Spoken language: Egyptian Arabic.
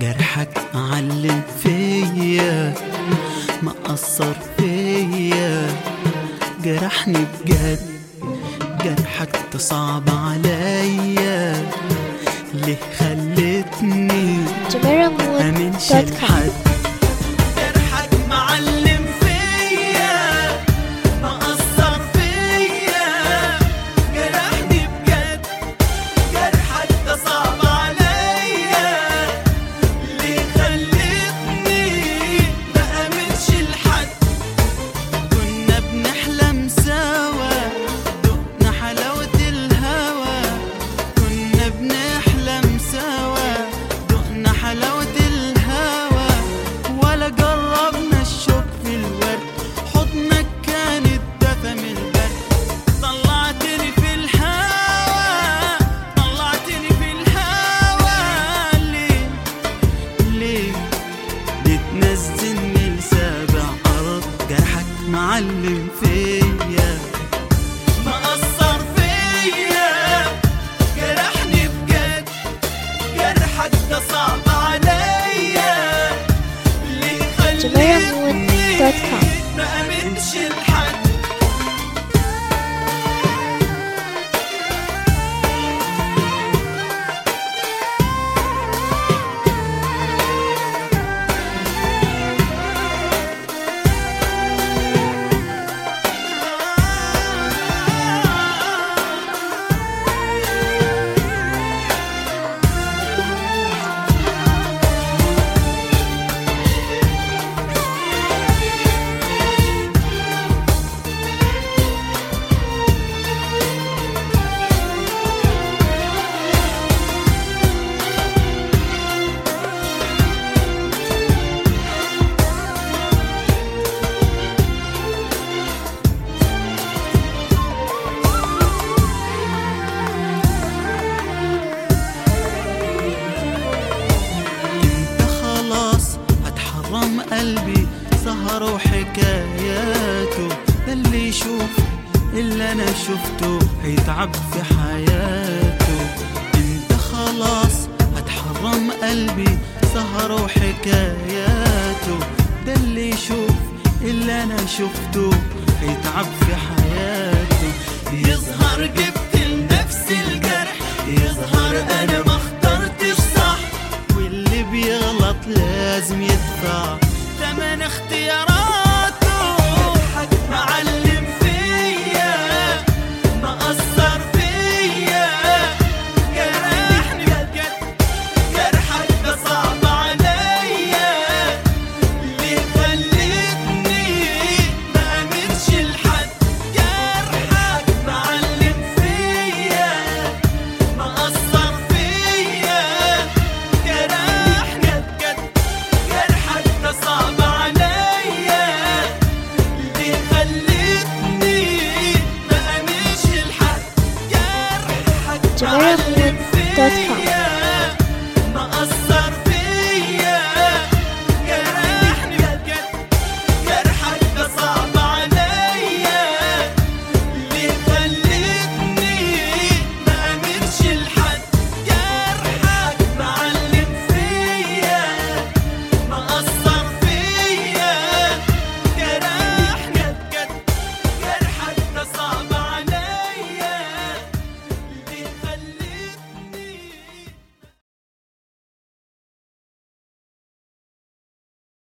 جرحك معلم فيا مأثر فيا جرحني بجد جرحك تصعب عليا ليه خلتني امنش جميرة لحد جرحك معلم فيا مأثر فيا جرحني بجد جرحك ده صعب عليا ليه خلتني ما امنش لحد كنا بنحلم سوا دقنا حلاوة الهوى كنا بنحلم سوا دقنا حلاوة الهوى ولا جربنا الشوق في الورد حضنك كان الدفى من البرد طلعتني في الهوى طلعتني في الهوى ليه ليه بتنزلني لسابع أرض جرحك معلم فيا مأثر فيا جرحني بجد جرحك ده صعب عليا ليه خلتني جميرة.com. ما أمنش لحد انت خلاص هتحرم قلبي سهر وحكاياته ده اللي يشوف اللي انا شفته هيتعب في حياته انت خلاص هتحرم قلبي سهر وحكاياته ده اللي يشوف اللي انا شفته هيتعب في حياته